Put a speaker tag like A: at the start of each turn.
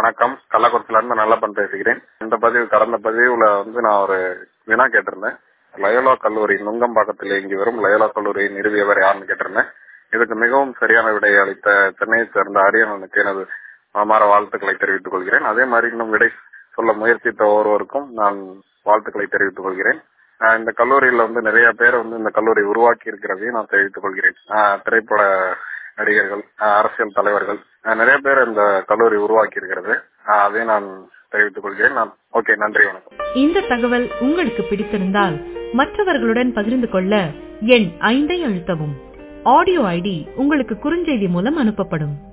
A: வணக்கம் கள்ளக்குறிச்சில இருந்து நல்லப்பன் பேசுகிறேன் இந்த பதிவு கடந்த பதிவுல வந்து நான் ஒரு வினா கேட்டிருந்தேன் லயோலா கல்லூரி நுங்கம்பாக்கத்தில் இயங்கி வரும் லயோலா கல்லூரியை நிறுவியவர் யாருன்னு கேட்டிருந்தேன் இதுக்கு மிகவும் சரியான விடை அளித்த சென்னையை சேர்ந்த அரியணனுக்கு எனது மனமார வாழ்த்துக்களை தெரிவித்துக் கொள்கிறேன் அதே மாதிரி இன்னும் விடை சொல்ல முயற்சித்த ஒவ்வொருவருக்கும் நான் வாழ்த்துக்களை தெரிவித்துக் கொள்கிறேன் ஆஹ் இந்த கல்லூரியில வந்து நிறைய பேர் வந்து இந்த கல்லூரி உருவாக்கி இருக்கிறதையும் நான் தெரிவித்துக் கொள்கிறேன் ஆஹ் திரைப்பட நடிகர்கள் ஆஹ் அரசியல் தலைவர்கள் ஆஹ் நிறைய பேர் இந்த கல்லூரி உருவாக்கி இருக்கிறது ஆஹ் அதையும் நான் தெரிவித்துக் கொள்கிறேன் நான் ஓகே நன்றி வணக்கம்
B: இந்த தகவல் உங்களுக்கு பிடித்திருந்தால் மற்றவர்களுடன் பகிர்ந்து கொள்ள எண் ஐந்தை அழுத்தவும் ஆடியோ ஐடி உங்களுக்கு குறுஞ்செய்தி மூலம் அனுப்பப்படும்